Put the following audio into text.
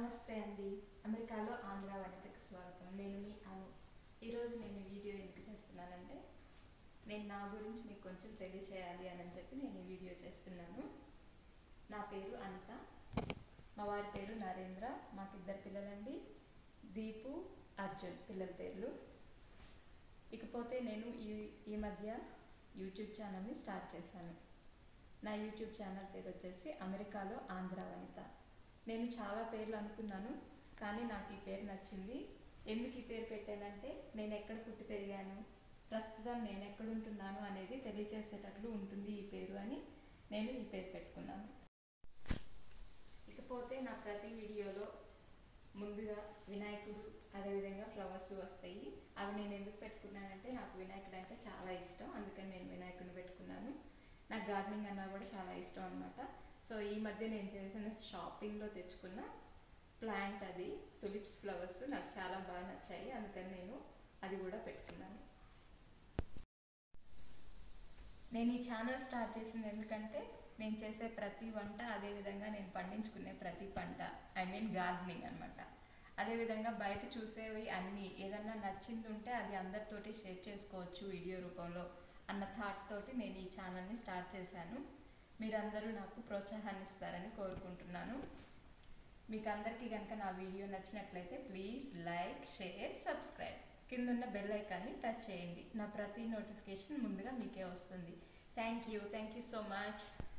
నమస్తే అండి అమెరికాలో ఆంధ్ర వనితకు స్వాగతం నేను మీ అను ఈరోజు నేను ఈ వీడియో ఎందుకు చేస్తున్నానంటే నేను నా గురించి మీకు కొంచెం తెలియచేయాలి అని చెప్పి నేను ఈ వీడియో చేస్తున్నాను నా పేరు అనిత మా వారి పేరు నరేంద్ర మాకు ఇద్దరు పిల్లలండి దీపు అర్జున్ పిల్లల పేర్లు ఇకపోతే నేను ఈ ఈ మధ్య యూట్యూబ్ ఛానల్ని స్టార్ట్ చేశాను నా యూట్యూబ్ ఛానల్ పేరు వచ్చేసి అమెరికాలో ఆంధ్ర వనిత నేను చాలా పేర్లు అనుకున్నాను కానీ నాకు ఈ పేరు నచ్చింది ఎందుకు ఈ పేరు పెట్టానంటే నేను ఎక్కడ పుట్టి పెరిగాను ప్రస్తుతం నేను ఎక్కడ ఉంటున్నాను అనేది తెలియజేసేటట్లు ఉంటుంది ఈ పేరు అని నేను ఈ పేరు పెట్టుకున్నాను ఇకపోతే నా ప్రతి వీడియోలో ముందుగా వినాయకుడు అదేవిధంగా ఫ్లవర్స్ వస్తాయి అవి నేను ఎందుకు పెట్టుకున్నానంటే నాకు వినాయకుడు అంటే చాలా ఇష్టం అందుకని నేను వినాయకుడిని పెట్టుకున్నాను నాకు గార్డెనింగ్ అన్నా కూడా చాలా ఇష్టం అనమాట సో ఈ మధ్య నేను చేసిన షాపింగ్లో తెచ్చుకున్న ప్లాంట్ అది తులిప్స్ ఫ్లవర్స్ నాకు చాలా బాగా నచ్చాయి అందుకని నేను అది కూడా పెట్టుకున్నాను నేను ఈ ఛానల్ స్టార్ట్ చేసింది ఎందుకంటే నేను చేసే ప్రతి వంట అదేవిధంగా నేను పండించుకునే ప్రతి పంట ఐ మీన్ గార్డెనింగ్ అనమాట అదేవిధంగా బయట చూసేవి అన్నీ ఏదన్నా నచ్చింది ఉంటే అది అందరితోటి షేర్ చేసుకోవచ్చు వీడియో రూపంలో అన్న థాట్ తోటి నేను ఈ ఛానల్ని స్టార్ట్ చేశాను మీరందరూ నాకు ప్రోత్సాహాన్ని ఇస్తారని కోరుకుంటున్నాను మీకు అందరికీ కనుక నా వీడియో నచ్చినట్లయితే ప్లీజ్ లైక్ షేర్ సబ్స్క్రైబ్ కిందున్న బెల్ ఐకాన్ని టచ్ చేయండి నా ప్రతి నోటిఫికేషన్ ముందుగా మీకే వస్తుంది thank you thank you so much